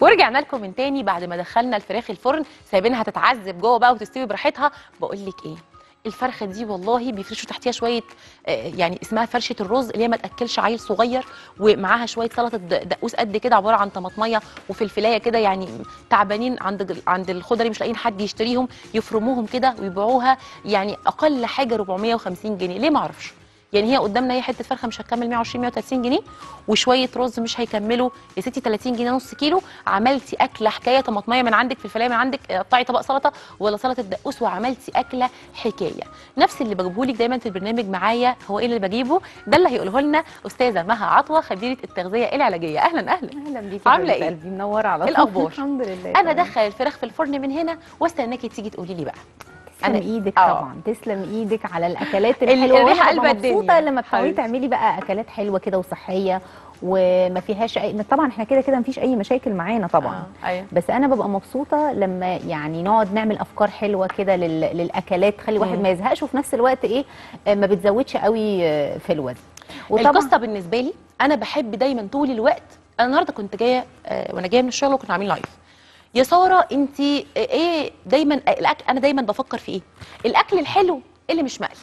ورجعنا لكم من تاني بعد ما دخلنا الفراخ الفرن سايبينها تتعذب جوه بقى وتستوي براحتها بقول لك ايه الفرخه دي والله بيفرشوا تحتيها شويه آه، يعني اسمها فرشه الرز اللي هي ما تاكلش عيل صغير ومعاها شويه سلطه د- دقوس قد كده عباره عن طماطميه وفلفلايه كده يعني تعبانين عند عند الخضري مش لاقيين حد يشتريهم يفرموهم كده ويبيعوها يعني اقل حاجه 450 جنيه ليه ما اعرفش يعني هي قدامنا هي حته فرخه مش هتكمل 120 130 جنيه وشويه رز مش هيكملوا يا ستي 30 جنيه نص كيلو عملتي اكله حكايه طماطميه من عندك فلفلايه من عندك قطعي طبق سلطه ولا سلطه دقوس وعملتي اكله حكايه نفس اللي بجيبه لك دايما في البرنامج معايا هو ايه اللي بجيبه ده اللي هيقوله لنا استاذه مها عطوه خبيره التغذيه العلاجيه اهلا اهلا اهلا بيكي عاملة حبيبة إيه؟ قلبي منوره على إيه طول الأخبار؟ الحمد لله انا تمام. ادخل الفراخ في الفرن من هنا واستناكي تيجي تقولي لي بقى تسلم أنا- ايدك آه. طبعا تسلم ايدك على الاكلات ال- الحلوه الريحة وأنا قلب ببقى الدنيا. مبسوطه لما بتقعدي حبيبتي. تعملي بقى اكلات حلوه كده وصحيه وما فيهاش اي طبعا احنا كده كده مفيش اي مشاكل معانا طبعا آه، ايوه بس انا ببقى مبسوطه لما يعني نقعد نعمل افكار حلوه كده لل... للاكلات تخلي الواحد مم. ما يزهقش وفي نفس الوقت ايه آه، ما بتزودش قوي آه، في الوزن القصه بالنسبه لي انا بحب دايما طول الوقت انا النهارده كنت جايه آه، وانا جايه من الشغل وكنا عاملين لايف يا ساره انت ايه دايما الاكل انا دايما بفكر في ايه الاكل الحلو اللي مش مقلي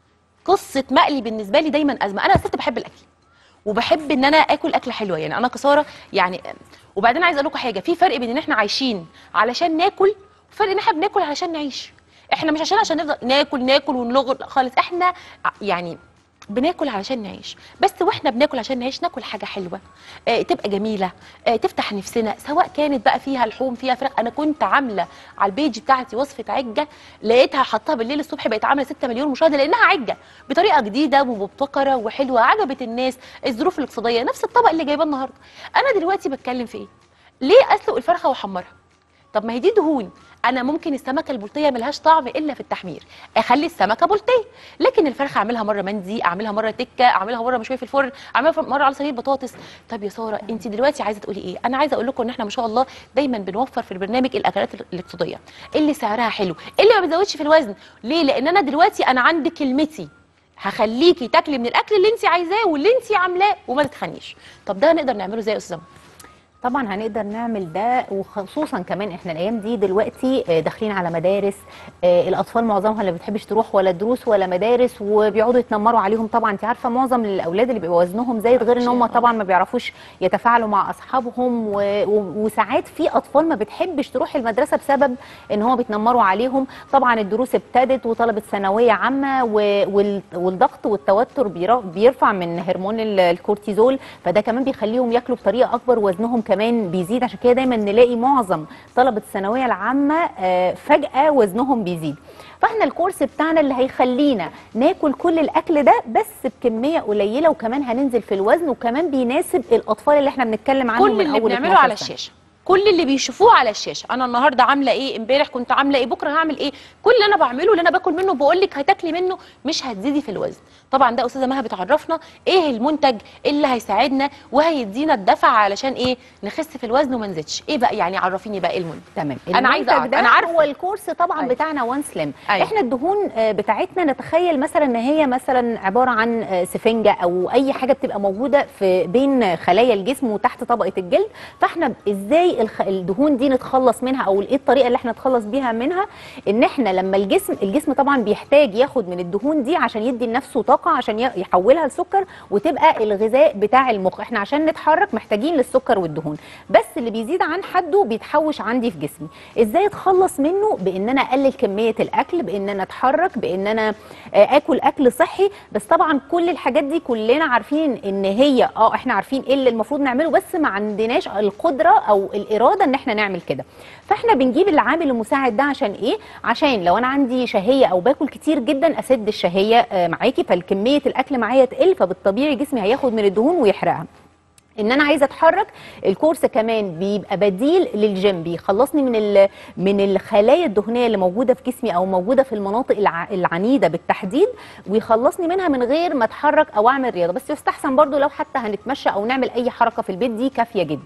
قصه مقلي بالنسبه لي دايما ازمه انا ست بحب الاكل وبحب ان انا اكل اكله حلوه يعني انا كساره يعني وبعدين عايزه اقول لكم حاجه في فرق بين ان احنا عايشين علشان ناكل وفرق ان احنا بناكل علشان نعيش احنا مش عشان عشان نفضل ناكل ناكل ونلغ لا خالص احنا ع- يعني بناكل علشان نعيش بس واحنا بناكل عشان نعيش ناكل حاجه حلوه آه تبقى جميله آه تفتح نفسنا سواء كانت بقى فيها لحوم فيها فراخ انا كنت عامله على البيج بتاعتي وصفه عجه لقيتها حطها بالليل الصبح بقت عامله 6 مليون مشاهده لانها عجه بطريقه جديده ومبتكره وحلوه عجبت الناس الظروف الاقتصاديه نفس الطبق اللي جايباه النهارده انا دلوقتي بتكلم في ايه ليه اسلق الفرخه واحمرها طب ما هي دي دهون انا ممكن السمكه البلطيه ملهاش طعم الا في التحمير اخلي السمكه بلطيه لكن الفرخه اعملها مره مندي اعملها مره تكه اعملها مره مشويه في الفرن اعملها مره على صينيه بطاطس طب يا ساره انت دلوقتي عايزه تقولي ايه انا عايزه اقول لكم ان احنا ما شاء الله دايما بنوفر في البرنامج الاكلات الاقتصاديه اللي سعرها حلو اللي ما بتزودش في الوزن ليه لان انا دلوقتي انا عندي كلمتي هخليكي تاكلي من الاكل اللي انت عايزاه واللي انت عاملاه وما تتخنيش طب ده نقدر نعمله ازاي يا استاذه منى؟ طبعا هنقدر نعمل ده وخصوصا كمان احنا الايام دي دلوقتي آه، داخلين على مدارس آه، الاطفال معظمها اللي ما بتحبش تروح ولا دروس ولا مدارس وبيقعدوا يتنمروا عليهم طبعا انت عارفه معظم الاولاد اللي بيبقى وزنهم زايد غير ان هم طبعا ما بيعرفوش يتفاعلوا مع اصحابهم و... و... وساعات في اطفال ما بتحبش تروح المدرسه بسبب ان هم بيتنمروا عليهم طبعا الدروس ابتدت وطلبه ثانويه عامه و... وال... والضغط والتوتر بير... بيرفع من هرمون ال- الكورتيزول فده كمان بيخليهم ياكلوا بطريقه اكبر وزنهم كمان بيزيد عشان كده دايما نلاقي معظم طلبه الثانويه العامه آه، فجاه وزنهم بيزيد فاحنا الكورس بتاعنا اللي هيخلينا ناكل كل الاكل ده بس بكميه قليله وكمان هننزل في الوزن وكمان بيناسب الاطفال اللي احنا بنتكلم عنهم كل من اللي اول بنعمله 12 على سنة. الشاشه كل اللي بيشوفوه على الشاشه انا النهارده عامله ايه امبارح كنت عامله ايه بكره هعمل ايه كل اللي انا بعمله اللي انا باكل منه بقول لك هتاكلي منه مش هتزيدي في الوزن طبعا ده استاذه مها بتعرفنا ايه المنتج اللي هيساعدنا وهيدينا الدفع علشان ايه نخس في الوزن وما نزيدش ايه بقى يعني عرفيني بقى ايه المنتج تمام أنا عايزة المنتج أعرف. ده أنا عارفة. هو الكورس طبعا أيوة. بتاعنا وان سليم أيوة. احنا الدهون آه، بتاعتنا نتخيل مثلا ان هي مثلا عباره عن آه، سفنجه او اي حاجه بتبقى موجوده في بين خلايا الجسم وتحت طبقه الجلد فاحنا ازاي الخ- الدهون دي نتخلص منها او ايه الطريقه اللي احنا نتخلص بيها منها ان احنا لما الجسم الجسم طبعا بيحتاج ياخد من الدهون دي عشان يدي لنفسه طاقه عشان ي- يحولها لسكر وتبقى الغذاء بتاع المخ احنا عشان نتحرك محتاجين للسكر والدهون بس اللي بيزيد عن حده بيتحوش عندي في جسمي ازاي اتخلص منه بان انا اقلل كميه الاكل بان انا اتحرك بان انا آه، اكل اكل صحي بس طبعا كل الحاجات دي كلنا عارفين ان هي اه احنا عارفين ايه اللي المفروض نعمله بس ما عندناش القدره او الاراده ان احنا نعمل كده فاحنا بنجيب العامل المساعد ده عشان ايه عشان لو انا عندي شهيه او باكل كتير جدا اسد الشهيه آه، معاكي فالكميه الاكل معايا تقل فبالطبيعي جسمي هياخد من الدهون ويحرقها ان انا عايزه اتحرك الكورس كمان بيبقى بديل للجيم بيخلصني من ال- من الخلايا الدهنيه اللي موجوده في جسمي او موجوده في المناطق الع- العنيده بالتحديد ويخلصني منها من غير ما اتحرك او اعمل رياضه بس يستحسن برضو لو حتى هنتمشى او نعمل اي حركه في البيت دي كافيه جدا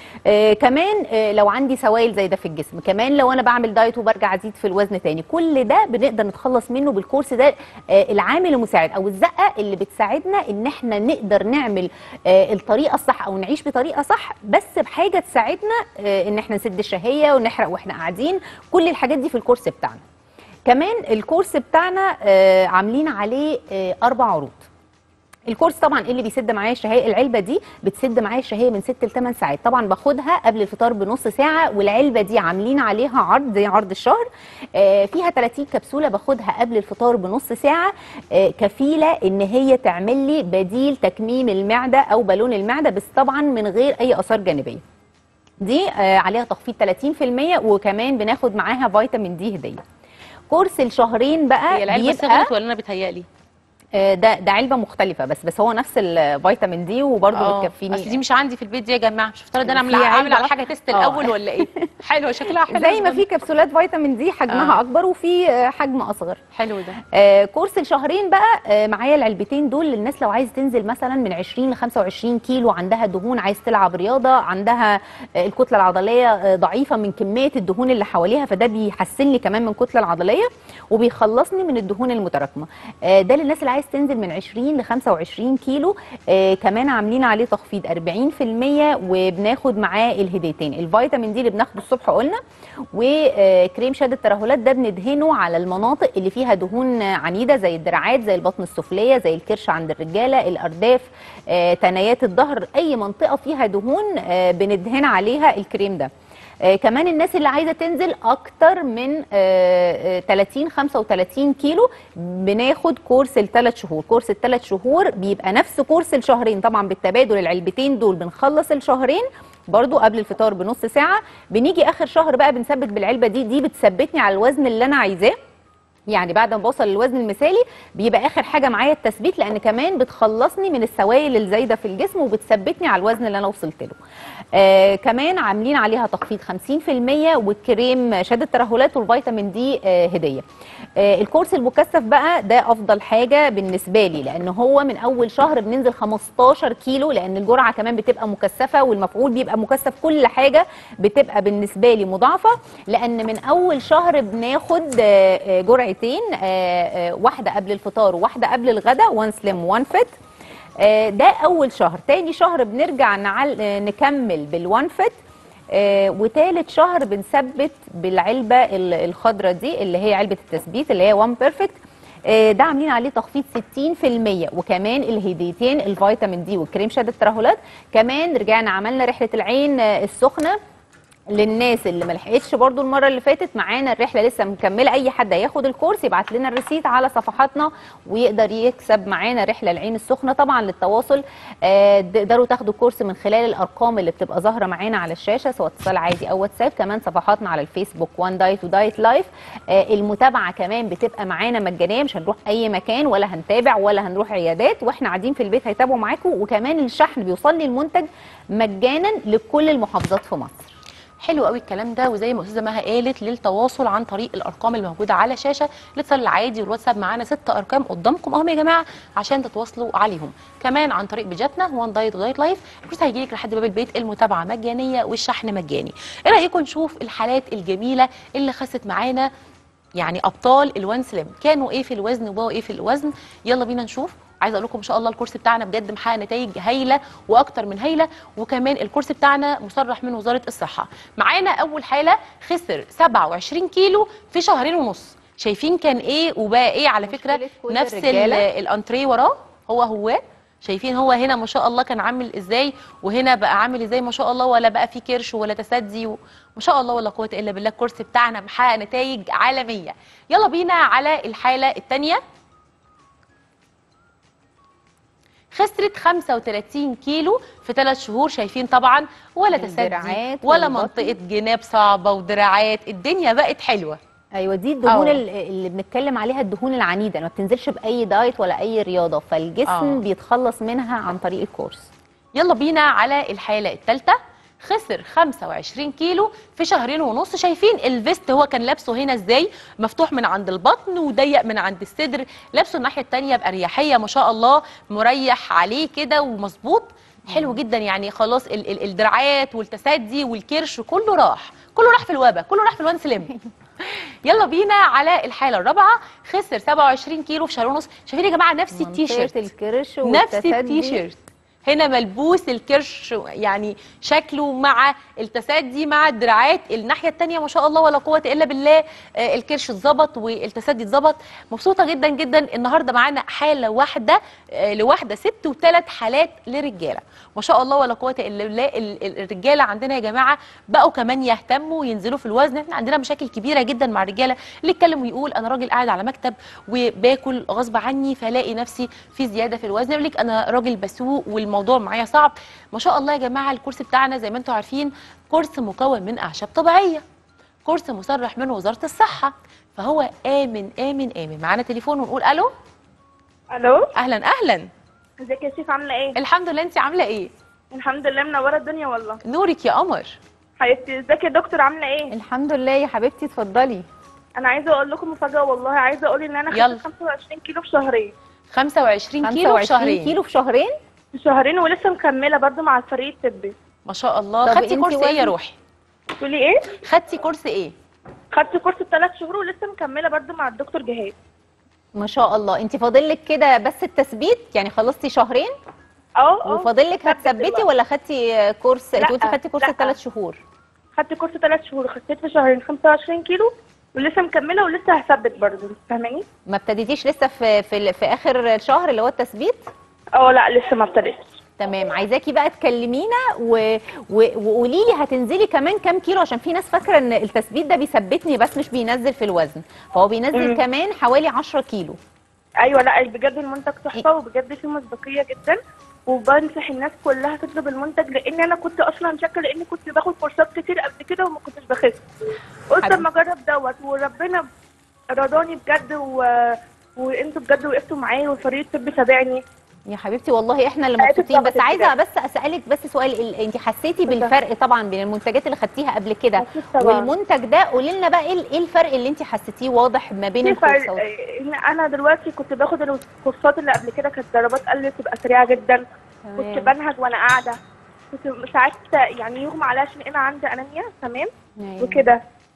آه كمان آه لو عندي سوائل زي ده في الجسم كمان لو انا بعمل دايت وبرجع ازيد في الوزن تاني كل ده بنقدر نتخلص منه بالكورس ده آه العامل المساعد او الزقه اللي بتساعدنا ان احنا نقدر نعمل آه الطريقه الصح او نعيش بطريقه صح بس بحاجه تساعدنا آه ان احنا نسد الشهيه ونحرق واحنا قاعدين كل الحاجات دي في الكورس بتاعنا كمان الكورس بتاعنا آه عاملين عليه آه اربع عروض الكورس طبعا اللي بيسد معايا الشهيه العلبه دي بتسد معايا الشهيه من 6 ل 8 ساعات طبعا باخدها قبل الفطار بنص ساعه والعلبه دي عاملين عليها عرض زي عرض الشهر آه فيها 30 كبسوله باخدها قبل الفطار بنص ساعه آه كفيله ان هي تعمل لي بديل تكميم المعده او بالون المعده بس طبعا من غير اي اثار جانبيه دي آه عليها تخفيض 30% وكمان بناخد معاها فيتامين دي هديه كورس الشهرين بقى هي العلبه بيبقى صغرت ولا انا بتهيألي آه، ده ده علبه مختلفه بس بس هو نفس الفيتامين دي وبرده اه بتكفيني اصل دي مش عندي في البيت دي يا جماعه مش افترض انا في اعمل عامل علبة على حاجه تيست اه. الاول ولا ايه حلوه شكلها حلو زي ما في كبسولات فيتامين دي حجمها آه. اكبر وفي آه، حجم اصغر حلو ده آه، كورس الشهرين بقى آه، معايا العلبتين دول للناس لو عايز تنزل مثلا من 20 ل 25 كيلو عندها دهون عايز تلعب رياضه عندها آه، الكتله العضليه آه، ضعيفه من كميه الدهون اللي حواليها فده بيحسن لي كمان من الكتله العضليه وبيخلصني من الدهون المتراكمه آه، ده للناس اللي عايز تنزل من 20 ل 25 كيلو آه، كمان عاملين عليه تخفيض 40% وبناخد معاه الهديتين الفيتامين دي اللي بناخده الصبح قلنا وكريم شد الترهلات ده بندهنه على المناطق اللي فيها دهون عنيده زي الدراعات زي البطن السفليه زي الكرش عند الرجاله الارداف آه، ثنايات الظهر اي منطقه فيها دهون آه، بندهن عليها الكريم ده آه كمان الناس اللي عايزه تنزل اكتر من آه آه 30 35 كيلو بناخد كورس الثلاث شهور كورس الثلاث شهور بيبقى نفس كورس الشهرين طبعا بالتبادل العلبتين دول بنخلص الشهرين برضو قبل الفطار بنص ساعه بنيجي اخر شهر بقى بنثبت بالعلبه دي دي بتثبتني على الوزن اللي انا عايزاه يعني بعد ما بوصل للوزن المثالي بيبقى اخر حاجه معايا التثبيت لان كمان بتخلصني من السوائل الزايده في الجسم وبتثبتني على الوزن اللي انا وصلت له آه كمان عاملين عليها تخفيض 50% والكريم شد الترهلات والفيتامين دي آه هديه آه الكورس المكثف بقى ده افضل حاجه بالنسبه لي لان هو من اول شهر بننزل 15 كيلو لان الجرعه كمان بتبقى مكثفه والمفعول بيبقى مكثف كل حاجه بتبقى بالنسبه لي مضاعفه لان من اول شهر بناخد آه، آه، جرعتين آه، آه، واحده قبل الفطار وواحده قبل الغداء وان سليم وان فيت آه، ده اول شهر تاني شهر بنرجع نعل... آه، نكمل بالوان فيت آه، وتالت شهر بنثبت بالعلبه ال- الخضراء دي اللي هي علبه التثبيت اللي هي وان بيرفكت ده عاملين عليه تخفيض 60% وكمان الهديتين الفيتامين دي والكريم شد الترهلات كمان رجعنا عملنا رحله العين آه، السخنه للناس اللي ما لحقتش برضو المره اللي فاتت معانا الرحله لسه مكمله اي حد هياخد الكورس يبعت لنا الريسيت على صفحاتنا ويقدر يكسب معانا رحله العين السخنه طبعا للتواصل آه، تقدروا تاخدوا الكورس من خلال الارقام اللي بتبقى ظاهره معانا على الشاشه سواء اتصال عادي او واتساب كمان صفحاتنا على الفيسبوك وان دايت ودايت لايف آه، المتابعه كمان بتبقى معانا مجانيه مش هنروح اي مكان ولا هنتابع ولا هنروح عيادات واحنا قاعدين في البيت هيتابعوا معاكم وكمان الشحن بيوصل لي المنتج مجانا لكل المحافظات في مصر حلو قوي الكلام ده وزي ما استاذه مها قالت للتواصل عن طريق الارقام اللي موجوده على الشاشه الاتصال العادي والواتساب معانا ست ارقام قدامكم اهم يا جماعه عشان تتواصلوا عليهم كمان عن طريق بيجاتنا وان دايت ودايت لايف الكورس هيجي لك لحد باب البيت المتابعه مجانيه والشحن مجاني ايه رايكم نشوف الحالات الجميله اللي خست معانا يعني ابطال الوان سليم كانوا ايه في الوزن وبقوا ايه في الوزن يلا بينا نشوف عايزه اقول لكم ان شاء الله الكورس بتاعنا بجد محقق نتائج هايله واكتر من هايله وكمان الكورس بتاعنا مصرح من وزاره الصحه معانا اول حاله خسر 27 كيلو في شهرين ونص شايفين كان ايه وبقى ايه على فكره مشكلة كل نفس ال- الرجالة. الانتريه وراه هو هو شايفين هو هنا ما شاء الله كان عامل ازاي وهنا بقى عامل ازاي ما شاء الله ولا بقى في كرش ولا تسدي و... ما شاء الله ولا قوه الا بالله الكورس بتاعنا محقق نتائج عالميه يلا بينا على الحاله الثانيه خسرت 35 كيلو في ثلاث شهور شايفين طبعا ولا تسدي الدراعات ولا والبطن. منطقه جناب صعبه ودراعات الدنيا بقت حلوه ايوه دي الدهون أه. اللي اللي بنتكلم عليها الدهون العنيده ما بتنزلش باي دايت ولا اي رياضه فالجسم أه. بيتخلص منها عن طريق الكورس يلا بينا على الحالة الثالثة خسر 25 كيلو في شهرين ونص شايفين الفيست هو كان لابسه هنا ازاي مفتوح من عند البطن وضيق من عند الصدر لابسه الناحية التانية بأريحية ما شاء الله مريح عليه كده ومظبوط حلو جدا يعني خلاص ال ال الدراعات والتسدي والكرش كله راح كله راح في الوبا كله راح في الوان سليم يلا بينا على الحاله الرابعه خسر 27 كيلو في شهر ونص شايفين يا جماعه نفس منطقة التيشيرت الكرش نفس والتسدي. التيشيرت هنا ملبوس الكرش يعني شكله مع التسدي مع الدراعات الناحيه الثانيه ما شاء الله ولا قوه الا بالله آه، الكرش اتظبط والتسدي اتظبط مبسوطه جدا جدا النهارده معانا حاله واحده آه، لواحده ست وثلاث حالات لرجاله ما شاء الله ولا قوه الا بالله ال- ال- الرجاله عندنا يا جماعه بقوا كمان يهتموا وينزلوا في الوزن احنا عندنا مشاكل كبيره جدا مع الرجاله اللي يتكلم ويقول انا راجل قاعد على مكتب وباكل غصب عني فلاقي نفسي في زياده في الوزن يقول لك انا راجل بسوق والموضوع معايا صعب ما شاء الله يا جماعه الكورس بتاعنا زي ما انتم عارفين كورس مكون من اعشاب طبيعيه كورس مصرح من وزاره الصحه فهو امن امن امن معانا تليفون ونقول الو الو اهلا اهلا ازيك يا شيف عامله ايه الحمد لله انت عامله ايه الحمد لله منوره الدنيا والله نورك يا قمر حبيبتي ازيك يا دكتور عامله ايه الحمد لله يا حبيبتي اتفضلي انا عايزه اقول لكم مفاجاه والله عايزه اقول ان انا يلا. خدت 25 كيلو في شهرين 25 كيلو في 25 شهرين كيلو في شهرين في شهرين ولسه مكمله برضو مع الفريق الطبي ما شاء الله طب خدتي انت كورس ايه يا وزن- روحي تقولي ايه خدتي كورس ايه خدت كورس ثلاث شهور ولسه مكمله برضو مع الدكتور جهاد ما شاء الله انت فاضل لك كده بس التثبيت يعني خلصتي شهرين اه اه وفاضل لك ثبت هتثبتي دلوقتي. ولا خدتي كورس انت لا، قلتي خدتي كورس لا. ثلاث شهور خدت كورس ثلاث شهور خسيت في شهرين 25 كيلو ولسه مكمله ولسه هثبت برضو فاهماني ما ابتديتيش لسه في في, في اخر الشهر اللي هو التثبيت اه لا لسه ما ابتديتش تمام عايزاكي بقى تكلمينا و... و... وقولي لي هتنزلي كمان كام كيلو عشان في ناس فاكره ان التثبيت ده بيثبتني بس مش بينزل في الوزن فهو بينزل مم. كمان حوالي 10 كيلو ايوه لا بجد المنتج تحفه وبجد فيه مصداقيه جدا وبنصح الناس كلها تطلب المنتج لان انا كنت اصلا شاكه لان كنت باخد كورسات كتير قبل كده وما كنتش بخس قلت حبيبي. اما اجرب دوت وربنا رضاني بجد و... وانتوا بجد وقفتوا معايا والفريق الطبي تابعني يا حبيبتي والله احنا اللي حياتي مبسوطين بس اتظبطت عايزه بجد. بس اسالك بس سؤال ال- انت حسيتي اتفضل. بالفرق طبعا بين المنتجات اللي خدتيها قبل كده أكيد طبعا. والمنتج ده قولي لنا بقى ايه ال- ايه الفرق اللي انت حسيتيه واضح ما بين في فرق الكورسات إن انا دلوقتي كنت باخد الكورسات اللي قبل كده كانت ضربات قلب تبقى سريعه جدا كنت تمام. بنهج وانا قاعده كنت ساعات يعني يغمى عليا عشان انا عندي انيميا تمام أيوة. وكده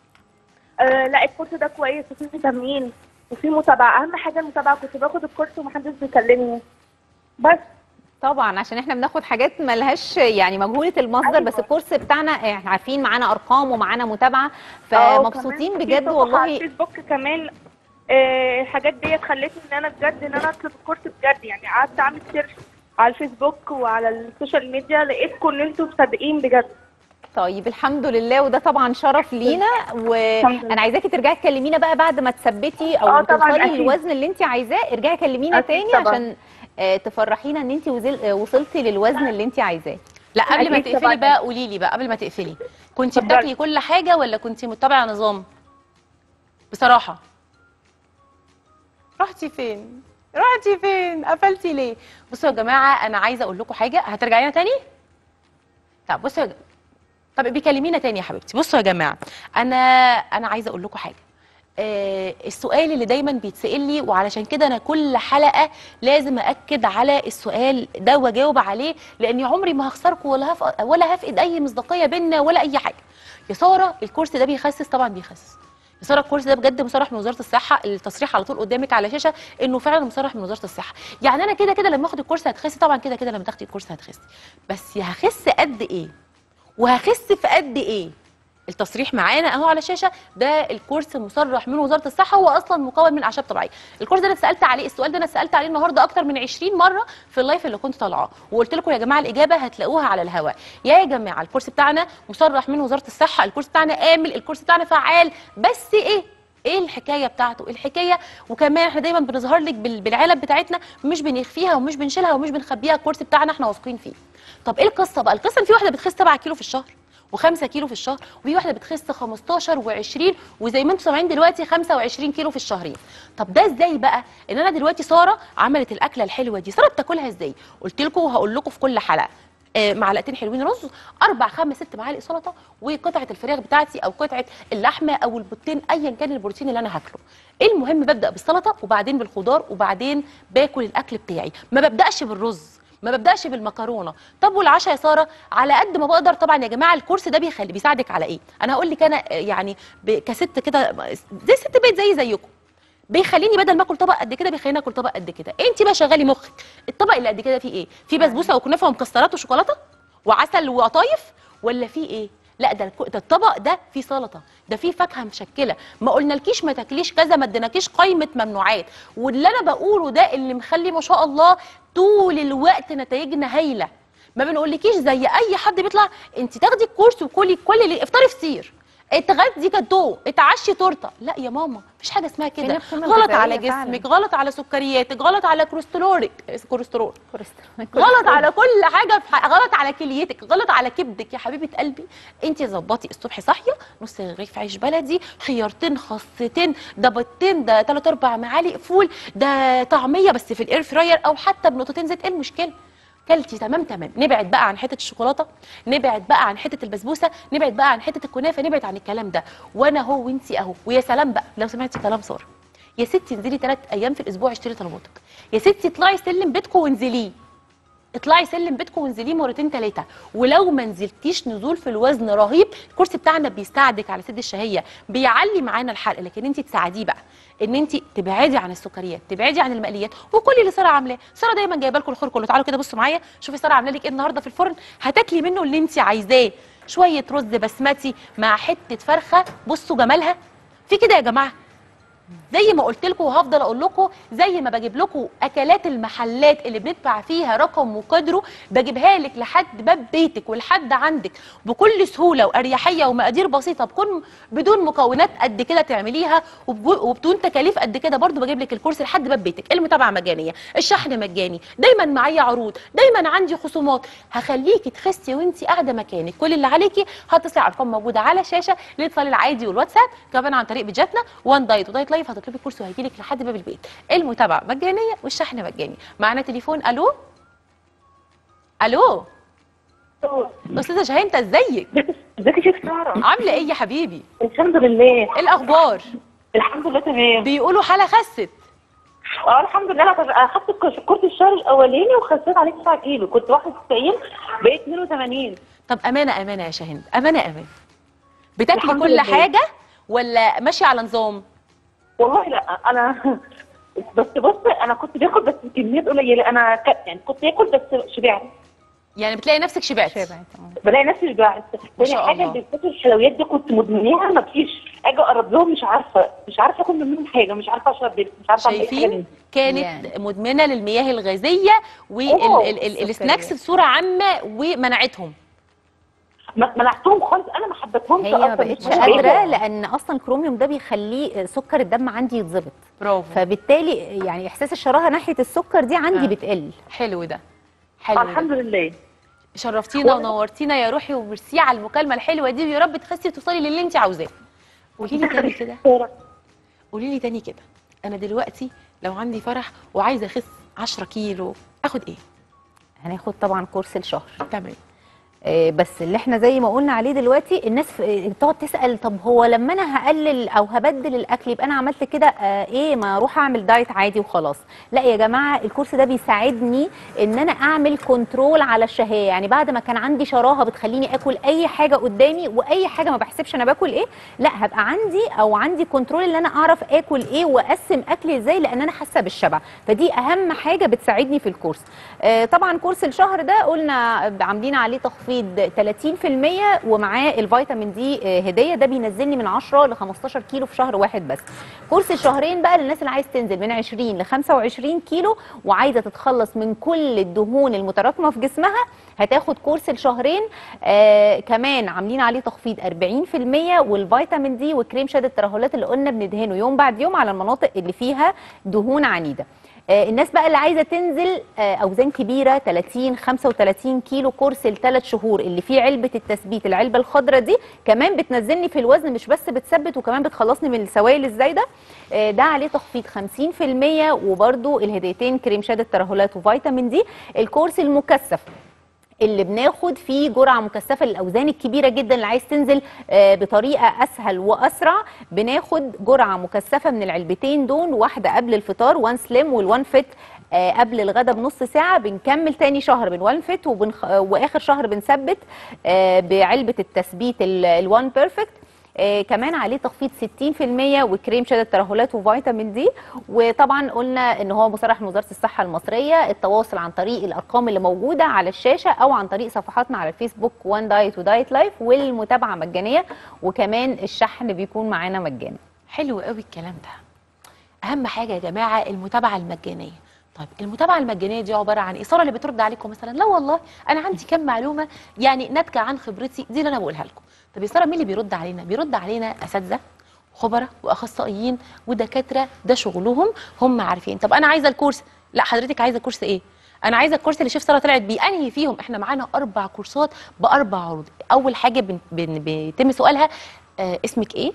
آه لا الكورس ده كويس وفي تمرين وفي متابعه اهم حاجه المتابعه كنت باخد الكورس ومحدش بيكلمني بس طبعا عشان احنا بناخد حاجات ملهاش يعني مجهوله المصدر أيوة. بس الكورس بتاعنا احنا عارفين معانا ارقام ومعانا متابعه آه، فمبسوطين وكمان في بجد صفحة على والله الفيسبوك كمان آه الحاجات ديت خلتني ان انا بجد ان انا اطلب الكورس بجد يعني قعدت اعمل سيرش على الفيسبوك وعلى السوشيال ميديا لقيتكم ان انتوا صادقين بجد طيب الحمد لله وده طبعا شرف لينا الحمد وانا لله. عايزاكي ترجعي تكلمينا بقى بعد ما تثبتي او آه، طبعاً، توصلي أكيد. للوزن اللي انت عايزاه ارجعي كلمينا أكيد تاني طبعاً. عشان آه، تفرحينا ان انت وزل- آه، وصلتي للوزن اللي انت عايزاه لا قبل ما أكيد تقفلي طبعاً. بقى قولي لي بقى قبل ما تقفلي كنت اتفضلي. بتاكلي كل حاجه ولا كنت متبعه نظام بصراحه رحتي فين رحتي فين قفلتي ليه بصوا يا جماعه انا عايزه اقول لكم حاجه هترجعي لنا تاني طب بصوا يا ج- طب بيكلمينا تاني يا حبيبتي بصوا يا جماعه انا انا عايزه اقول لكم حاجه آه السؤال اللي دايما بيتسال لي وعلشان كده انا كل حلقه لازم اكد على السؤال ده واجاوب عليه لاني عمري ما هخسركم ولا هف... ولا هفقد اي مصداقيه بينا ولا اي حاجه يا ساره الكورس ده بيخسس طبعا بيخسس يا ساره الكورس ده بجد مصرح من وزاره الصحه التصريح على طول قدامك على شاشه انه فعلا مصرح من وزاره الصحه يعني انا كده كده لما اخد الكورس هتخسي طبعا كده كده لما تاخدي الكورس هتخسي بس هخس قد ايه وهخس في قد ايه التصريح معانا اهو على الشاشه ده الكورس مصرح من وزاره الصحه هو اصلا مكون من اعشاب طبيعيه الكورس ده انا سالت عليه السؤال ده انا سالت عليه النهارده اكتر من 20 مره في اللايف اللي كنت طالعاه وقلت لكم يا جماعه الاجابه هتلاقوها على الهواء يا جماعه الكورس بتاعنا مصرح من وزاره الصحه الكورس بتاعنا امن الكورس بتاعنا فعال بس ايه ايه الحكايه بتاعته الحكايه وكمان احنا دايما بنظهر لك بال- بالعلب بتاعتنا مش بنخفيها ومش بنشيلها ومش بنخبيها الكورس بتاعنا احنا واثقين فيه طب ايه القصه بقى القصه ان في واحده بتخس 7 كيلو في الشهر و5 كيلو في الشهر وفي واحده بتخس 15 و20 وزي ما انتم سامعين دلوقتي 25 كيلو في الشهرين طب ده ازاي بقى ان انا دلوقتي ساره عملت الاكله الحلوه دي ساره بتاكلها ازاي قلت لكم وهقول لكم في كل حلقه آه، معلقتين حلوين رز اربع خمس ست معالق سلطه وقطعه الفراخ بتاعتي او قطعه اللحمه او البطين ايا كان البروتين اللي انا هاكله المهم ببدا بالسلطه وبعدين بالخضار وبعدين باكل الاكل بتاعي ما ببداش بالرز ما ببداش بالمكرونه طب والعشاء يا ساره على قد ما بقدر طبعا يا جماعه الكورس ده بيخلي بيساعدك على ايه انا هقول لك انا آه، يعني ب- كست كده زي ست بيت زي زيكم بيخليني بدل ما اكل طبق قد كده بيخليني اكل طبق قد كده انت بقى شغلي مخك الطبق اللي قد كده فيه ايه فيه بسبوسه وكنافه ومكسرات وشوكولاته وعسل وقطايف ولا فيه ايه لا ده الك- ده الطبق ده فيه سلطه ده فيه فاكهه مشكله ما قلنالكيش ما تاكليش كذا ما اديناكيش قائمه ممنوعات واللي انا بقوله ده اللي مخلي ما شاء الله طول الوقت نتائجنا هايله ما بنقولكيش زي اي حد بيطلع انت تاخدي الكورس وكلي كل اللي افطري فطير اتغدي جاتوه اتعشي تورته لا يا ماما مفيش حاجه اسمها كده هنا قيمة غلط غذائية على فعلاً. جسمك غلط على سكرياتك غلط على كوليسترولك كوليسترول كوليسترول. غلط على كل حاجه في ح- غلط على كليتك غلط على كبدك يا حبيبه قلبي انت ظبطي الصبح صاحيه نص رغيف عيش بلدي خيارتين خاصتين ده بيضتين ده ثلاث اربع معالق فول ده طعميه بس في الاير فراير او حتى بنقطتين زيت ايه المشكله كلتي تمام تمام نبعد بقى عن حته الشوكولاته نبعد بقى عن حته البسبوسه نبعد بقى عن حته الكنافه نبعد عن الكلام ده وانا هو وانتي اهو ويا سلام بقى لو سمعتي كلام ساره يا ستي انزلي ثلاث ايام في الاسبوع اشتري طلباتك يا ستي اطلعي سلم بيتكم وانزليه اطلعي سلم بيتكم وانزليه مرتين ثلاثه ولو ما نزلتيش نزول في الوزن رهيب الكورس بتاعنا بيساعدك على سد الشهيه بيعلي معانا الحرق لكن انت تساعديه بقى ان انت تبعدي عن السكريات تبعدي عن المقليات وكل اللي ساره عاملاه ساره دايما جايبه لكم الخير كله تعالوا كده بصوا معايا شوفي ساره عامله لك ايه النهارده في الفرن هتاكلي منه اللي انت عايزاه شويه رز بسمتي مع حته فرخه بصوا جمالها في كده يا جماعه زي ما قلت لكم وهفضل اقول لكم زي ما بجيب لكم اكلات المحلات اللي بندفع فيها رقم وقدره بجيبها لك لحد باب بيتك ولحد عندك بكل سهوله واريحيه ومقادير بسيطه بكون بدون مكونات قد كده تعمليها وبجو- وبدون تكاليف قد كده برضو بجيب لك الكورس لحد باب بيتك المتابعه مجانيه الشحن مجاني دايما معايا عروض دايما عندي خصومات هخليكي تخسي وانت قاعده مكانك كل اللي عليكي هتصلي على الارقام موجوده على الشاشه الاتصال العادي والواتساب كمان عن طريق بيجاتنا وان دايت ودايت لايف هتطلبي الكورس وهيجي لك لحد باب البيت المتابعه مجانيه والشحن مجاني معانا تليفون الو الو استاذه شاهين انت ازيك ازيك يا شيخ ساره عامله ايه يا حبيبي الحمد لله ايه الاخبار الحمد لله تمام بيقولوا حاله خست اه الحمد لله انا اخدت الكورس الكورس الشهر الاولاني وخسيت عليه 9 كيلو كنت 91 بقيت 82 طب امانه امانه يا شاهين امانه امانه بتاكلي الحمد كل لله. حاجه ولا ماشيه على نظام والله لا انا بس بص انا كنت باكل بس كميات قليله انا ك... يعني كنت باكل بس شبعت يعني بتلاقي نفسك شبعتي شبعت آه. بلاقي نفسي شبعت تاني شاء حاجه الله. بالذات الحلويات دي كنت مدمناها ما فيش اجي اقرب لهم مش عارفه مش عارفه اكل منهم حاجه مش عارفه اشرب مش عارفه اعمل أي حاجة شايفين منهم. كانت يعني. مدمنه للمياه الغازيه أوه، والسناكس بصوره عامه ومنعتهم ما- منعتهم خالص انا ما حبيتهمش هي ما أصلاً، بقتش مش قادره باكل. لان اصلا الكروميوم ده بيخليه سكر الدم عندي يتظبط برافو فبالتالي يعني احساس الشراهه ناحيه السكر دي عندي آه. بتقل حلو ده آه، حلو الحمد ده. لله شرفتينا وأنا- ونورتينا يا روحي وميرسي على المكالمه الحلوه دي ويا رب تخسي وتوصلي للي انت عاوزاه قولي لي تاني كده قولي لي تاني كده انا دلوقتي لو عندي فرح وعايزه اخس 10 كيلو اخد ايه هناخد طبعا كورس الشهر تمام آه، بس اللي احنا زي ما قلنا عليه دلوقتي الناس في- تقعد تسال طب هو لما انا هقلل او هبدل الاكل يبقى انا عملت كده آه، ايه ما اروح اعمل دايت عادي وخلاص لا يا جماعه الكورس ده بيساعدني ان انا اعمل كنترول على الشهيه يعني بعد ما كان عندي شراهه بتخليني اكل اي حاجه قدامي واي حاجه ما بحسبش انا باكل ايه لا هبقى عندي او عندي كنترول ان انا اعرف اكل ايه واقسم اكلي ازاي لان انا حاسه بالشبع فدي اهم حاجه بتساعدني في الكورس آه، طبعا كورس الشهر ده قلنا عاملين عليه تخفيض 30% ومعاه الفيتامين دي آه، هديه ده بينزلني من 10 ل 15 كيلو في شهر واحد بس كورس الشهرين بقى للناس اللي عايز تنزل من 20 ل 25 كيلو وعايزه تتخلص من كل الدهون المتراكمه في جسمها هتاخد كورس الشهرين آه كمان عاملين عليه تخفيض 40% والفيتامين دي وكريم شد الترهلات اللي قلنا بندهنه يوم بعد يوم على المناطق اللي فيها دهون عنيده آه، الناس بقى اللي عايزه تنزل آه، اوزان كبيره 30 35 كيلو كورس لثلاث شهور اللي فيه علبه التثبيت العلبه الخضراء دي كمان بتنزلني في الوزن مش بس بتثبت وكمان بتخلصني من السوائل الزايده آه، ده عليه تخفيض 50% وبرده الهديتين كريم شد الترهلات وفيتامين دي الكورس المكثف اللي بناخد فيه جرعه مكثفه للاوزان الكبيره جدا اللي عايز تنزل آه، بطريقه اسهل واسرع بناخد جرعه مكثفه من العلبتين دول واحده قبل الفطار وان سليم والوان فيت آه، قبل الغدا بنص ساعه بنكمل تاني شهر بنولفت وبنخ... آه، واخر شهر بنثبت آه، بعلبه التثبيت الوان بيرفكت آه كمان عليه تخفيض 60% وكريم شد الترهلات وفيتامين دي وطبعا قلنا ان هو مصرح من وزاره الصحه المصريه التواصل عن طريق الارقام اللي موجوده على الشاشه او عن طريق صفحاتنا على الفيسبوك وان دايت ودايت لايف والمتابعه مجانيه وكمان الشحن بيكون معانا مجانا حلو قوي الكلام ده اهم حاجه يا جماعه المتابعه المجانيه طيب المتابعه المجانيه دي عباره عن ايه ساره اللي بترد عليكم مثلا لا والله انا عندي كام معلومه يعني ناتجه عن خبرتي دي اللي انا بقولها لكم طب يا ساره مين اللي بيرد علينا بيرد علينا اساتذه خبراء واخصائيين ودكاتره ده شغلهم هم عارفين طب انا عايزه الكورس لا حضرتك عايزه كورس ايه انا عايزه الكورس اللي شيف ساره طلعت بيه انهي فيهم احنا معانا اربع كورسات باربع عروض اول حاجه بن- بن- بيتم سؤالها آه اسمك ايه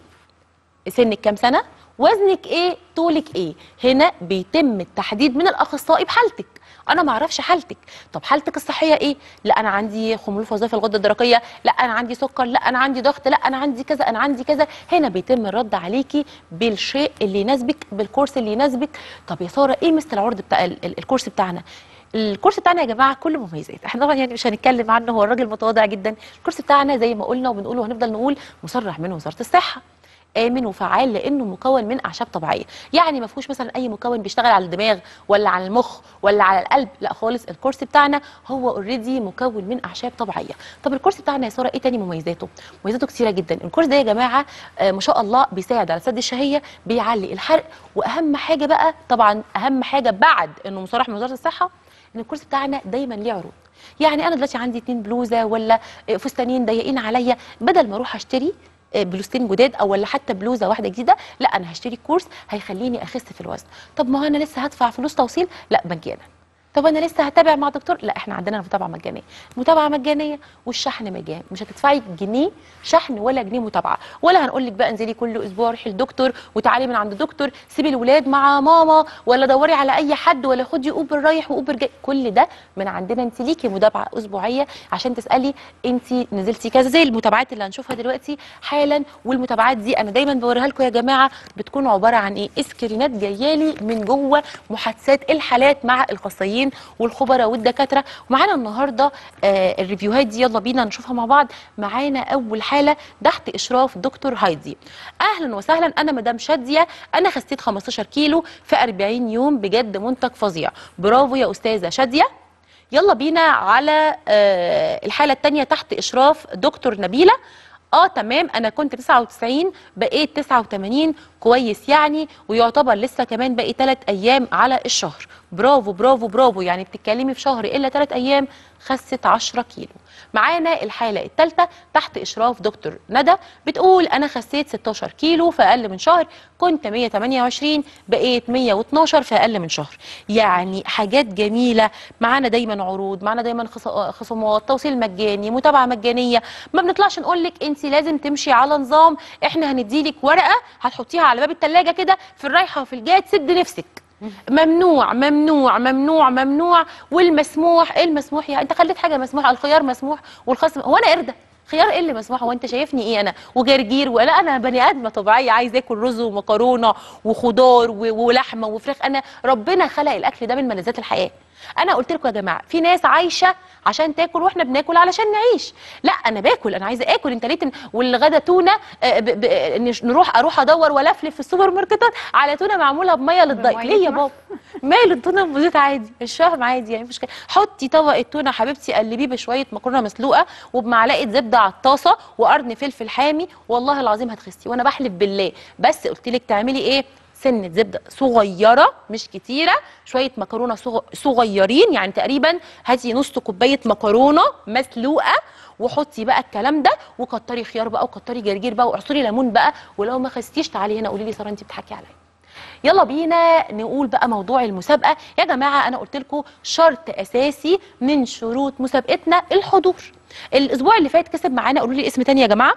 سنك كام سنه وزنك ايه طولك ايه هنا بيتم التحديد من الاخصائي بحالتك انا ما اعرفش حالتك طب حالتك الصحيه ايه لا انا عندي خمول في وظائف الغده الدرقيه لا انا عندي سكر لا انا عندي ضغط لا انا عندي كذا انا عندي كذا هنا بيتم الرد عليكي بالشيء اللي يناسبك بالكورس اللي يناسبك طب يا ساره ايه مثل العرض بتاع ال- ال- الكورس بتاعنا الكورس بتاعنا يا جماعه كله مميزات احنا طبعا يعني مش هنتكلم عنه هو الراجل متواضع جدا الكورس بتاعنا زي ما قلنا وبنقول وهنفضل نقول مصرح من وزاره الصحه امن وفعال لانه مكون من اعشاب طبيعيه يعني ما فيهوش مثلا اي مكون بيشتغل على الدماغ ولا على المخ ولا على القلب لا خالص الكورس بتاعنا هو اوريدي مكون من اعشاب طبيعيه طب الكورس بتاعنا يا ساره ايه تاني مميزاته مميزاته كثيره جدا الكورس ده يا جماعه آه ما شاء الله بيساعد على سد الشهيه بيعلي الحرق واهم حاجه بقى طبعا اهم حاجه بعد انه مصرح من وزاره الصحه ان الكورس بتاعنا دايما ليه عروض يعني انا دلوقتي عندي اتنين بلوزه ولا فستانين ضيقين عليا بدل ما اروح اشتري بلوزتين جداد او ولا حتى بلوزه واحده جديده لا انا هشتري كورس هيخليني اخس في الوزن طب ما هو انا لسه هدفع فلوس توصيل لا مجانا طب انا لسه هتابع مع دكتور لا احنا عندنا متابعه مجانيه متابعه مجانيه والشحن مجاني مش هتدفعي جنيه شحن ولا جنيه متابعه ولا هنقول لك بقى انزلي كل اسبوع روحي للدكتور وتعالي من عند الدكتور سيبي الولاد مع ماما ولا دوري على اي حد ولا خدي اوبر رايح واوبر جاي كل ده من عندنا انت ليكي متابعه اسبوعيه عشان تسالي انت نزلتي كذا زي المتابعات اللي هنشوفها دلوقتي حالا والمتابعات دي انا دايما بوريها لكم يا جماعه بتكون عباره عن ايه اسكرينات جايالي من جوه محادثات الحالات مع الاخصائيين والخبراء والدكاتره ومعانا النهارده آه الريفيوهات دي يلا بينا نشوفها مع بعض معانا اول حاله تحت اشراف دكتور هايدي اهلا وسهلا انا مدام شاديه انا خسيت 15 كيلو في 40 يوم بجد منتج فظيع برافو يا استاذه شاديه يلا بينا على آه الحاله الثانيه تحت اشراف دكتور نبيله اه تمام انا كنت 99 بقيت 89 كويس يعني ويعتبر لسه كمان باقي 3 ايام على الشهر برافو برافو برافو يعني بتتكلمي في شهر الا 3 ايام خست 10 كيلو معانا الحاله الثالثه تحت اشراف دكتور ندى بتقول انا خسيت 16 كيلو في اقل من شهر كنت 128 بقيت 112 في اقل من شهر يعني حاجات جميله معانا دايما عروض معانا دايما خص- خصومات توصيل مجاني متابعه مجانيه ما بنطلعش نقول لك انت لازم تمشي على نظام احنا هنديلك ورقه هتحطيها على باب الثلاجه كده في الرايحه وفي الجايه تسد نفسك ممنوع ممنوع ممنوع ممنوع والمسموح ايه المسموح يعني انت خليت حاجه مسموحه الخيار مسموح والخصم هو انا قرده خيار ايه اللي مسموح هو انت شايفني ايه انا وجرجير ولا انا بني ادمه طبيعيه عايز اكل رز ومكرونه وخضار و- ولحمه وفراخ انا ربنا خلق الاكل ده من ملذات الحياه انا قلت لكم يا جماعه في ناس عايشه عشان تاكل واحنا بناكل علشان نعيش لا انا باكل انا عايزه اكل انت ليه تن... والغدا تونه آه، ب... ب... نش- نروح اروح ادور والفلف في السوبر ماركتات على تونه معموله بميه للضيق بمية ليه يا ملح. بابا ماله التونه بزيت عادي مش فاهم عادي يعني مش كده حطي طبق التونه يا حبيبتي قلبيه بشويه مكرونه مسلوقه وبمعلقه زبده على الطاسه وقرن فلفل حامي والله العظيم هتخسي وانا بحلف بالله بس قلت لك تعملي ايه سنه زبده صغيره مش كتيره شويه مكرونه صغ- صغيرين يعني تقريبا هاتي نص كوبايه مكرونه مسلوقه وحطي بقى الكلام ده وكتري خيار بقى وكتري جرجير بقى واعصري ليمون بقى ولو ما خستيش تعالي هنا قولي لي ساره انت بتضحكي عليا يلا بينا نقول بقى موضوع المسابقه يا جماعه انا قلت لكم شرط اساسي من شروط مسابقتنا الحضور الاسبوع اللي فات كسب معانا قولوا لي اسم تاني يا جماعه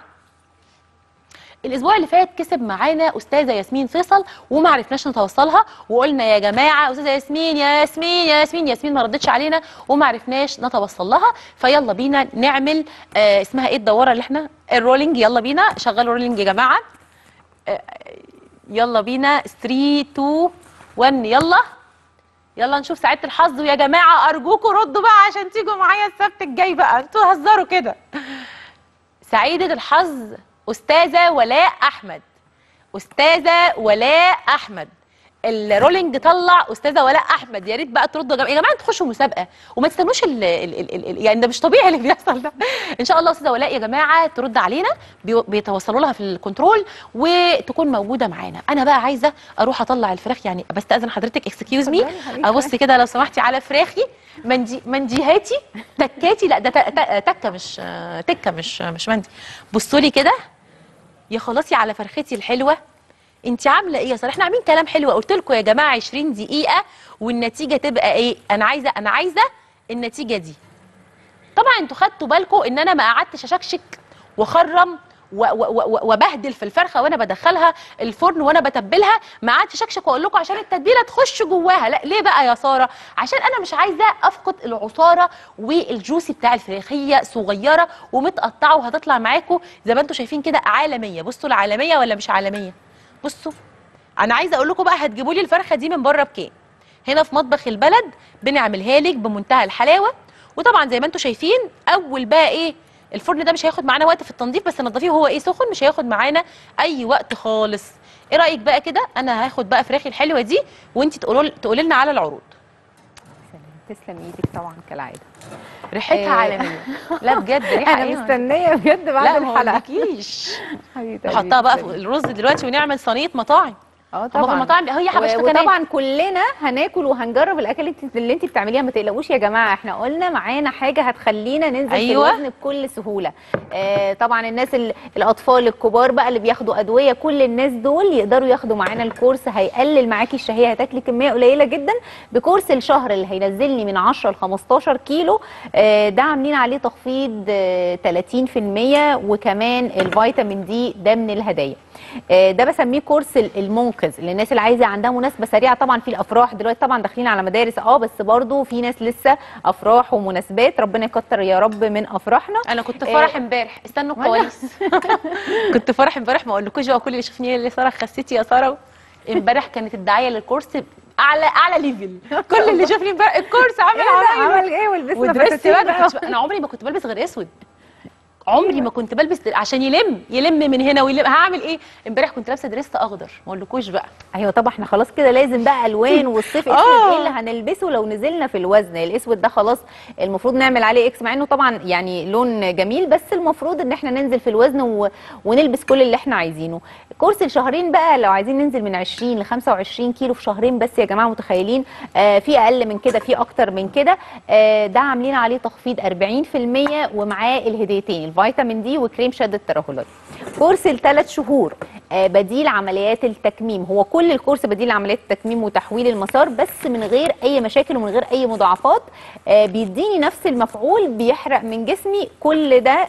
الاسبوع اللي فات كسب معانا استاذه ياسمين فيصل وما عرفناش نتوصلها وقلنا يا جماعه استاذه ياسمين يا ياسمين يا ياسمين ياسمين ما ردتش علينا وما عرفناش نتوصل لها فيلا بينا نعمل آه اسمها ايه الدوره اللي احنا الرولينج يلا بينا شغلوا رولينج يا جماعه آه يلا بينا 3 2 1 يلا يلا نشوف سعاده الحظ ويا جماعه ارجوكم ردوا بقى عشان تيجوا معايا السبت الجاي بقى انتوا هزروا كده سعيده الحظ استاذه ولاء احمد استاذه ولاء احمد الرولينج طلع استاذه ولاء احمد يا ريت بقى تردوا يا جماعه يا جماعه انتوا تخشوا مسابقه وما تستنوش ال ال ال ال ال يعني ده مش طبيعي اللي بيحصل ده ان شاء الله استاذه ولاء يا جماعه ترد علينا بي- بيتوصلوا لها في الكنترول وتكون موجوده معانا انا بقى عايزه اروح اطلع الفراخ يعني بستاذن حضرتك اكسكيوز مي اتفضلي حبيبتي. ابص كده لو سمحتي على فراخي مندي منديهاتي تكاتي لا ده ت- ت- تكه مش تكه مش مش مندي بصوا لي كده يا خلاصي على فرختي الحلوه انت عامله ايه يا ساره احنا عاملين كلام حلو قلت لكم يا جماعه 20 دقيقه والنتيجه تبقى ايه انا عايزه انا عايزه النتيجه دي طبعا انتوا خدتوا بالكم ان انا ما قعدتش اشكشك واخرم و- و- و- وبهدل في الفرخه وانا بدخلها الفرن وانا بتبلها ما قعدتش اشكشك واقول لكم عشان التتبيله تخش جواها لا ليه بقى يا ساره عشان انا مش عايزه افقد العصاره والجوسي بتاع الفراخ هي صغيره ومتقطعه وهتطلع معاكم زي ما انتم شايفين كده عالميه بصوا العالميه ولا مش عالميه بصوا انا عايزه اقول لكم بقى هتجيبوا لي الفرخه دي من بره بكام هنا في مطبخ البلد بنعملها لك بمنتهى الحلاوه وطبعا زي ما انتم شايفين اول بقى ايه الفرن ده مش هياخد معانا وقت في التنظيف بس نضفيه وهو ايه سخن مش هياخد معانا اي وقت خالص ايه رايك بقى كده انا هاخد بقى فراخي الحلوه دي وانت تقولوا تقولي لنا على العروض تسلم ايدك طبعا كالعاده ريحتها إيه. عالميه لا بجد ريحه انا ايه مستنيه بجد بعد لا ما الحلقه اقولكيش حبيبتي نحطها بقى في تسلمي. الرز دلوقتي ونعمل صينيه مطاعم اه هما في طبعا المطاعم هي حبشتكنات وطبعا كلنا هناكل وهنجرب الاكل انت- اللي انت بتعمليها ما تقلقوش يا جماعه احنا قلنا معانا حاجه هتخلينا ننزل أيوة. في الوزن بكل سهوله آه طبعا الناس ال- الاطفال الكبار بقى اللي بياخدوا ادويه كل الناس دول يقدروا ياخدوا معانا الكورس هيقلل معاكي الشهيه هتاكلي كميه قليله جدا بكورس الشهر اللي هينزلني من 10 ل 15 كيلو آه ده عاملين عليه تخفيض آه 30% وكمان الفيتامين دي ده من الهدايا آه، ده بسميه كورس ال- المنقذ للناس اللي عايزه عندها مناسبه سريعه طبعا في الافراح دلوقتي طبعا داخلين على مدارس اه بس برضو في ناس لسه افراح ومناسبات ربنا يكتر يا رب من افراحنا انا كنت إيه. فرح امبارح استنوا وأنا- الكواليس كنت فرح امبارح ما اقولكوش بقى كل اللي يشوفني اللي ساره خسيتي يا ساره امبارح كانت الدعايه للكورس اعلى اعلى ليفل كل اللي يشوفني امبارح الكورس عامل عمايل عمل ايه ولبسنا ودرست فساتين بقى ما بقى. كنتش- انا عمري ما كنت بلبس غير اسود عمري ما كنت بلبس عشان يلم يلم من هنا ويلم هعمل ايه امبارح كنت لابسه دريس اخضر ما اقولكوش بقى ايوه طبعا احنا خلاص كده لازم بقى الوان والصيف اسود آه. ايه اللي هنلبسه لو نزلنا في الوزن الاسود ده خلاص المفروض نعمل عليه اكس مع انه طبعا يعني لون جميل بس المفروض ان احنا ننزل في الوزن و... ونلبس كل اللي احنا عايزينه كورس الشهرين بقى لو عايزين ننزل من 20 ل 25 كيلو في شهرين بس يا جماعه متخيلين آه في اقل من كده في اكتر من كده آه ده عاملين عليه تخفيض 40% ومعاه الهديتين الفيتامين دي وكريم شد الترهلات كورس الثلاث شهور آه، بديل عمليات التكميم هو كل الكورس بديل عمليات التكميم وتحويل المسار بس من غير اي مشاكل ومن غير اي مضاعفات آه، بيديني نفس المفعول بيحرق من جسمي كل ده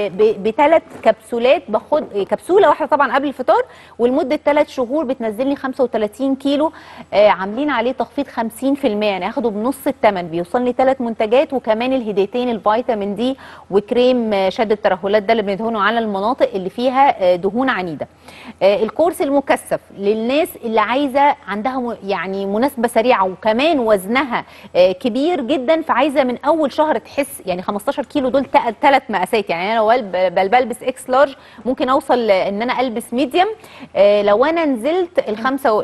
بثلاث كبسولات باخد كبسوله واحده طبعا قبل الفطار ولمده ثلاث شهور بتنزلني 35 كيلو آه، عاملين عليه تخفيض 50% يعني هاخده بنص الثمن بيوصلني ثلاث منتجات وكمان الهديتين الفيتامين دي وكريم آه، شد الترهلات ده اللي بندهنه على المناطق اللي فيها آه، دهون عنيده آه، الكورس المكثف للناس اللي عايزه عندها م- يعني مناسبه سريعه وكمان وزنها آه، كبير جدا فعايزه من اول شهر تحس يعني 15 كيلو دول ثلاث مقاسات يعني انا لو بل- بل- بلبس اكس لارج ممكن اوصل ان انا البس ميديم آه، لو انا نزلت ال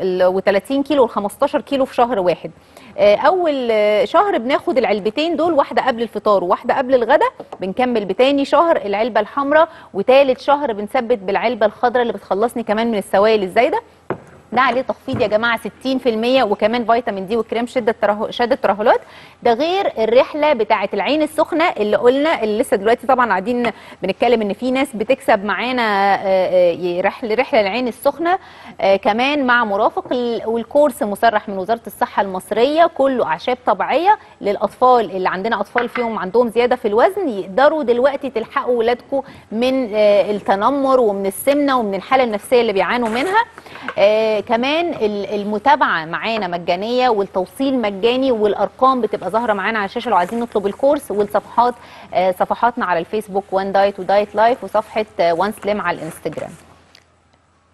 35 كيلو وال 15 كيلو في شهر واحد آه، اول آه، شهر بناخد العلبتين دول واحده قبل الفطار وواحده قبل الغداء بنكمل بتاني شهر العلبه الحمراء وتالت شهر بنثبت بالعلبه الخضراء اللي بتخلصني كمان من السوائل الزايده ده عليه تخفيض يا جماعه 60% وكمان فيتامين دي وكريم شده التره... شده الترهلات ده غير الرحله بتاعه العين السخنه اللي قلنا اللي لسه دلوقتي طبعا قاعدين بنتكلم ان في ناس بتكسب معانا آه، آه، رحله رحله العين السخنه آه، كمان مع مرافق ال- والكورس مصرح من وزاره الصحه المصريه كله اعشاب طبيعيه للاطفال اللي عندنا اطفال فيهم عندهم زياده في الوزن يقدروا دلوقتي تلحقوا ولادكم من آه، التنمر ومن السمنه ومن الحاله النفسيه اللي بيعانوا منها آه كمان ال- المتابعه معانا مجانيه والتوصيل مجاني والارقام بتبقى ظاهره معانا على الشاشه لو عايزين نطلب الكورس والصفحات آه صفحاتنا على الفيسبوك وان دايت ودايت لايف وصفحه آه وان سليم على الانستجرام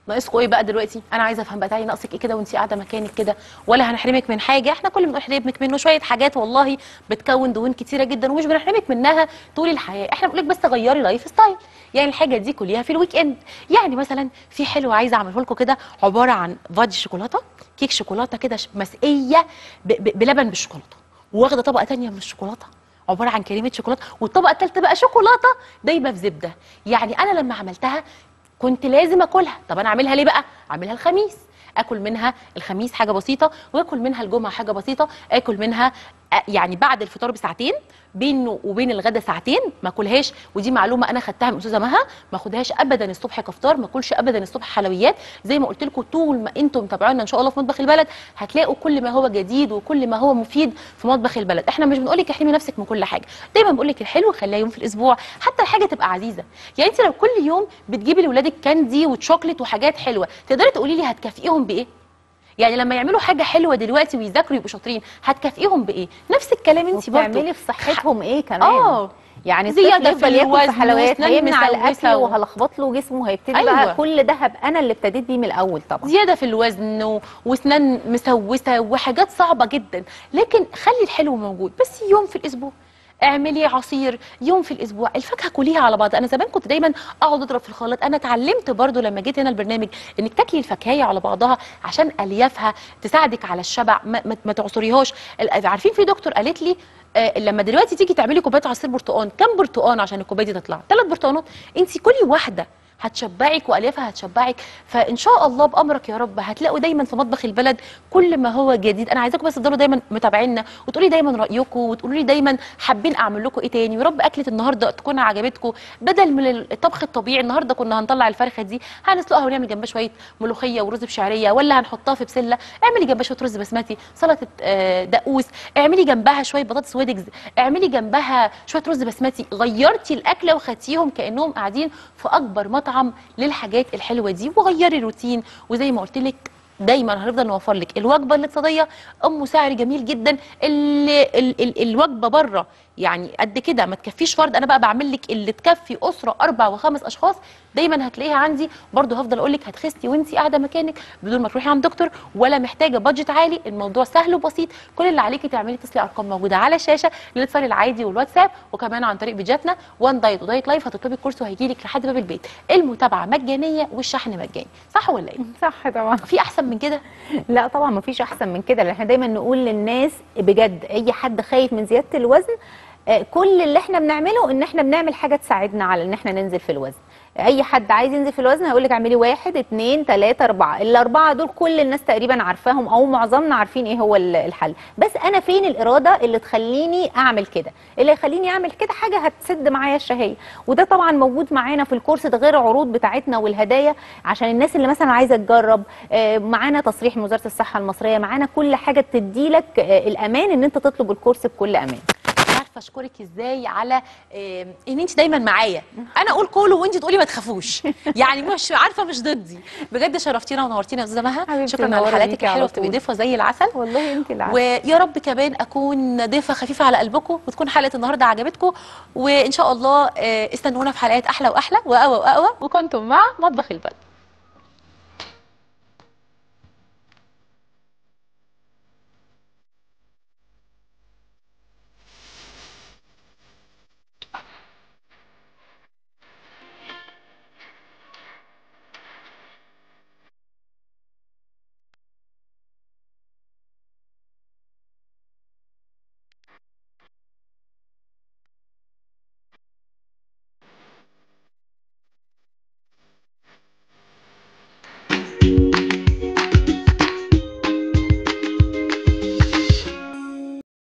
ناقصكم ايه بقى دلوقتي انا عايزه افهم بقى تعالي ناقصك ايه كده وانت قاعده مكانك كده ولا هنحرمك من حاجه احنا كل ما بنحرمك منه شويه حاجات والله بتكون دهون كتيره جدا ومش بنحرمك منها طول الحياه احنا بنقول لك بس غيري لايف ستايل يعني الحاجه دي كليها في الويك اند يعني مثلا في حلو عايزه اعمله لكم كده عباره عن فادج شوكولاته كيك شوكولاته كده ش- مسقيه ب- ب- بلبن بالشوكولاته واخده طبقه تانية من الشوكولاته عباره عن كريمه شوكولاته والطبقه الثالثه بقى شوكولاته دايبه في زبده يعني انا لما عملتها كنت لازم اكلها طب انا اعملها ليه بقى اعملها الخميس اكل منها الخميس حاجه بسيطه واكل منها الجمعه حاجه بسيطه اكل منها آه، يعني بعد الفطار بساعتين بينه وبين الغدا ساعتين ما اكلهاش ودي معلومه انا خدتها من استاذه مها ما اخدهاش ابدا الصبح كفطار ما اكلش ابدا الصبح حلويات زي ما قلت لكم طول ما انتم متابعونا ان شاء الله في مطبخ البلد هتلاقوا كل ما هو جديد وكل ما هو مفيد في مطبخ البلد احنا مش بنقول لك احرمي نفسك من كل حاجه دايما بقول لك الحلو خليها يوم في الاسبوع حتى الحاجه تبقى عزيزه يعني انت لو كل يوم بتجيبي لاولادك كاندي وتشوكلت وحاجات حلوه تقدري تقولي لي هتكافئيهم بايه يعني لما يعملوا حاجه حلوه دلوقتي ويذاكروا يبقوا شاطرين هتكافئيهم بايه نفس الكلام انت برضه وبتعملي في صحتهم ايه كمان اه يعني زيادة الطفل في يفضل ياكل الوزن في حلويات وأسنان هيمنع مسوسة الاكل و- وهلخبط له جسمه هيبتدي أيوة. بقى كل ده هبقى انا اللي ابتديت بيه من الاول طبعا زياده في الوزن و- واسنان مسوسه وحاجات صعبه جدا لكن خلي الحلو موجود بس يوم في الاسبوع اعملي عصير يوم في الاسبوع الفاكهه كليها على بعض انا زمان كنت دايما اقعد اضرب في الخلاط انا اتعلمت برضو لما جيت هنا البرنامج انك تاكلي الفاكهه على بعضها عشان اليافها تساعدك على الشبع ما, ما, ما تعصريهاش ال- عارفين في دكتور قالت لي آه لما دلوقتي تيجي تعملي كوبايه عصير برتقال كم برتقان عشان الكوبايه دي تطلع ثلاث برتقانات انت كلي واحده هتشبعك واليافها هتشبعك فان شاء الله بامرك يا رب هتلاقوا دايما في مطبخ البلد كل ما هو جديد انا عايزاكم بس تفضلوا دايما متابعينا وتقولي دايما رايكم وتقولوا لي دايما حابين اعمل لكم ايه تاني ويا رب اكله النهارده تكون عجبتكم بدل من الطبخ الطبيعي النهارده كنا هنطلع الفرخه دي هنسلقها ونعمل جنبها شويه ملوخيه ورز بشعريه ولا هنحطها في بسله اعملي جنبها شويه رز بسمتي سلطه آه، دقوس اعملي جنبها شويه بطاطس ويدجز اعملي جنبها شويه رز بسمتي غيرتي الاكله وخدتيهم كانهم قاعدين في اكبر مطعم للحاجات الحلوه دي وغيري الروتين وزي ما قلت لك دايما هنفضل نوفر لك الوجبه الاقتصاديه ام سعر جميل جدا اللي ال ال الوجبه بره يعني قد كده ما تكفيش فرد انا بقى بعمل لك اللي تكفي اسره اربع وخمس اشخاص دايما هتلاقيها عندي برضو هفضل اقول لك هتخسي وانت قاعده مكانك بدون ما تروحي عند دكتور ولا محتاجه بادجت عالي الموضوع سهل وبسيط كل اللي عليكي تعملي تصلي ارقام موجوده على الشاشه للاتصال العادي والواتساب وكمان عن طريق بيجاتنا وان دايت ودايت لايف هتطلبي الكورس وهيجي لك لحد باب البيت المتابعه مجانيه والشحن مجاني صح ولا ايه صح طبعا في احسن من كده لا طبعا مفيش احسن من كده لان احنا دايما نقول للناس بجد اي حد خايف من زياده الوزن آه، كل اللي احنا بنعمله ان احنا بنعمل حاجه تساعدنا على ان احنا ننزل في الوزن اي حد عايز ينزل في الوزن هيقول لك اعملي واحد اتنين تلاته اربعه الاربعه دول كل الناس تقريبا عارفاهم او معظمنا عارفين ايه هو ال- الحل بس انا فين الاراده اللي تخليني اعمل كده اللي يخليني اعمل كده حاجه هتسد معايا الشهيه وده طبعا موجود معانا في الكورس ده غير العروض بتاعتنا والهدايا عشان الناس اللي مثلا عايزه تجرب آه، معانا تصريح من وزاره الصحه المصريه معانا كل حاجه تديلك آه، الامان ان انت تطلب الكورس بكل امان مش عارفه اشكرك ازاي على آه، ان انت دايما معايا انا اقول كله وانت تقولي ما تخافوش يعني مش عارفه مش ضدي بجد شرفتينا ونورتينا يا استاذه مها حبيبتي شكرا على منورة حلقاتك بيكي على الحلوه طول. بتبقي ضيفه زي العسل والله انت اللي ويا رب كمان اكون ضيفه خفيفه على قلبكم وتكون حلقه النهارده عجبتكم وان شاء الله آه، استنونا في حلقات احلى واحلى واقوى واقوى وكنتم مع مطبخ البلد